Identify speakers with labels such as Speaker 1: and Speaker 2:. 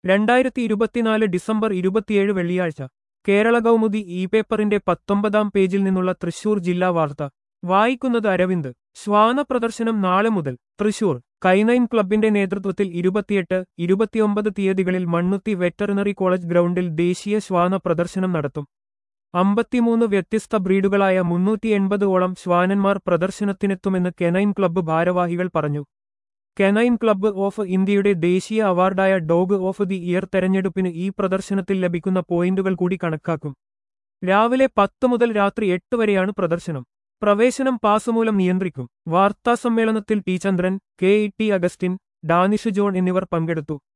Speaker 1: രണ്ടായിരത്തി ഇരുപത്തിനാല് ഡിസംബർ ഇരുപത്തിയേഴ് വെള്ളിയാഴ്ച കേരള കൗമുദി ഇ പേപ്പറിന്റെ പത്തൊമ്പതാം പേജിൽ നിന്നുള്ള തൃശൂർ ജില്ലാ വാർത്ത വായിക്കുന്നത് അരവിന്ദ് ശ്വാന പ്രദർശനം നാളെ മുതൽ തൃശൂർ കൈനൈൻ ക്ലബിന്റെ നേതൃത്വത്തിൽ ഇരുപത്തിയെട്ട് ഇരുപത്തിയൊമ്പത് തീയതികളിൽ മണ്ണുത്തി വെറ്ററിനറി കോളേജ് ഗ്രൗണ്ടിൽ ദേശീയ ശ്വാന പ്രദർശനം നടത്തും അമ്പത്തിമൂന്ന് വ്യത്യസ്ത ബ്രീഡുകളായ മുന്നൂറ്റി എൺപതോളം ശ്വാനന്മാർ പ്രദർശനത്തിനെത്തുമെന്ന് കെനൈൻ ക്ലബ്ബ് ഭാരവാഹികൾ പറഞ്ഞു കെനൈൻ ക്ലബ്ബ് ഓഫ് ഇന്ത്യയുടെ ദേശീയ അവാർഡായ ഡോഗ് ഓഫ് ദി ഇയർ തെരഞ്ഞെടുപ്പിന് ഈ പ്രദർശനത്തിൽ ലഭിക്കുന്ന പോയിന്റുകൾ കൂടി കണക്കാക്കും രാവിലെ പത്ത് മുതൽ രാത്രി എട്ട് വരെയാണ് പ്രദർശനം പ്രവേശനം പാസ് മൂലം നിയന്ത്രിക്കും വാർത്താസമ്മേളനത്തിൽ T Chandran K E T Augustine Danish John എന്നിവർ പങ്കെടുത്തു